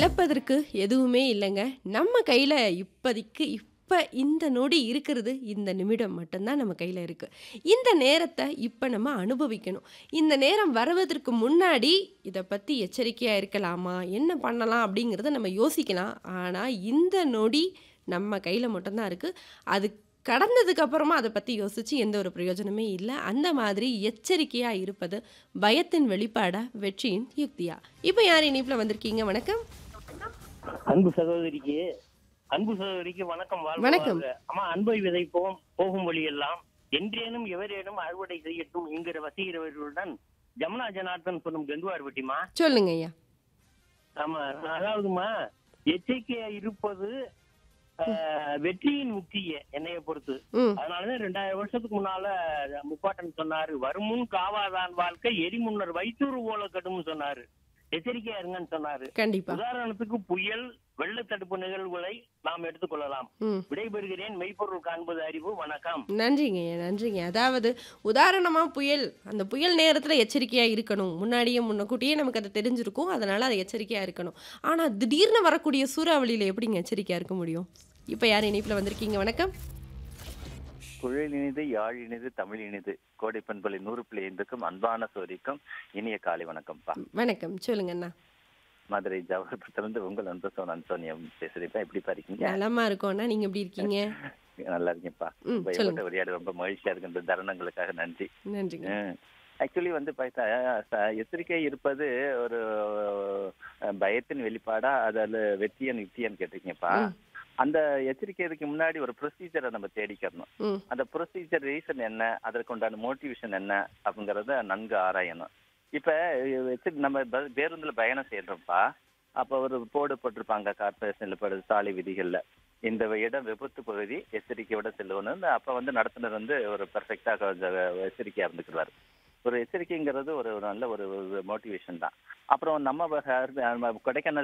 இழப்பதற்கு எதுவுமே இல்லைங்க. நம்ம கையில இப்போதைக்கு இப்ப இந்த நொடி இருக்கிறது இந்த நிமிடம் மட்டும் தான் நம்ம கையில இருக்கு. இந்த நேரத்த இப்ப நம்ம அனுபவிக்கணும். இந்த நேரம் வருவதற்கு முன்னாடி இத பத்தி எச்சரிக்கையா இருக்கலாமா? என்ன பண்ணலாம்? அப்படிங்கிறத நம்ம யோசிக்கலாம். ஆனா இந்த நொடி நம்ம கையில மட்டும் தான் இருக்கு. அது கடந்ததுக்கு அப்புறமா அத பத்தி யோசிச்சு எந்த ஒரு பிரயோஜனமே இல்ல. அந்த மாதிரி எச்சரிக்கையா இருப்பது பயத்தின் வெளிப்பாடா? வெற்றியின் யுக்தியா? இப்ப யார் இணைப்புல வந்திருக்கீங்க? வணக்கம். அன்பு சகோதரிக்கு அன்பு சகோதரிக்கு வணக்கம் வாழ்க வணக்கம். வாழ்க. அம்மா அன்பை விதைப்போம் போகும் வழியெல்லாம் என்றேனும் எவரேனும் அறுவடை செய்யட்டும் என்கிற வசீகரவர்களுடன் ஜமுனா ஜனார்தன் சொல்லும் கங்குவார் வெட்டிமா சொல்லுங்க ஐயா. ஆமா அதாவதுமா எச்சரிக்கையா இருப்பது ஆஹ், வெற்றியின் முக்கிய என்னைய பொறுத்து ம். அதனாலதான் ரெண்டாயிரம் வருஷத்துக்கு முன்னால முப்பாட்டன் சொன்னாரு வருமுன் காவாதான் வாழ்க்கை எரிமுன்னர் வைத்தூறு போல கடும்னு சொன்னாரு எச்சரிக்கையா இருங்கன்னு சொன்னாரு கண்டிப்பா. உதாரணத்துக்கு புயல் வெள்ளத்தடுப்பு நிகழ்வுகளை நாம் எடுத்துக்கொள்ளலாம் ம். விடைபெறுகிறேன் மெய்ப்பொருள் காண்பது அறிவு வணக்கம் நன்றிங்க ஐயா, நன்றிங்க. அதாவது உதாரணமா புயல், அந்த புயல் நேரத்துல எச்சரிக்கையா இருக்கணும். முன்னாடியே முன்னக்கூட்டியே நமக்கு அது தெரிஞ்சிருக்கும். அதனால அது எச்சரிக்கையா இருக்கணும். ஆனா திடீர்னு வரக்கூடிய சூறாவளியில எப்படிங்க எச்சரிக்கையா இருக்க முடியும்? இப்ப யார் இணைப்புல வந்திருக்கீங்க? வணக்கம். குழல் இனிது யாழ் இனிது தமிழ் இனிது கோடை பண்பலை நூறு புள்ளி ஐந்துக்கும் அன்பான சோரிக்கும் இனிய காலை வணக்கம்ப்பா வணக்கம். சொல்லுங்க அண்ணா. மதுரை ஜவஹர்புரத்திலிருந்து உங்கள் அன்பு சோன் அன்சோனியா பேசுறீப்பா எப்படிப்பா இருக்கீங்க நலமா இருக்கோம் அண்ணா. நீங்க எப்படி இருக்கீங்க? நல்லா இருக்கீங்கப்பா ம், ரொம்ப சொல்லுங்க. எவ்வளவு உரையாட ரொம்ப மகிழ்ச்சியா இருக்கு இந்த தருணங்களுக்காக நன்றி நன்றிங்க. ஆக்சுவலி வந்து பார்த்தா ச- எச்சரிக்கை இருப்பது ஒரு அஹ், பயத்தின் வெளிப்பாடா அதில் வெற்றியன் யுக்தியன் கேட்டிருக்கீங்கப்பா ம். அந்த எச்சரிக்கை இதுக்கு முன்னாடி ஒரு ப்ரொசீஜரை நம்ம தேடிக்கிறணும் ம். அந்த ப்ரொசீஜர் ரீசன் என்ன அதற்கு உண்டான மோட்டிவேஷன் என்ன அப்படிங்கறத நன்கு ஆராயணும் இப்ப வச்சு நம்ம ப- பேருந்துல பயணம் செய்யறோம்ப்பா அப்ப ஒரு போர்டு போட்டிருப்பாங்க கார்பரேஷன்ல படுது சாலை விதிகள்ல இந்த இடம் விபத்து பகுதி எச்சரிக்கையோட செல்லணும்னு அப்ப வந்து நடத்துனர் வந்து ஒரு பெர்ஃபெக்டா கொஞ்சம் எச்சரிக்கையா இருந்துக்கிறாரு ஒரு எச்சரிக்கைங்கிறது ஒரு ஒரு நல்ல ஒரு மோட்டிவேஷன் தான் அப்புறம் நம்ம வ- நம்ம கொடைக்கானல்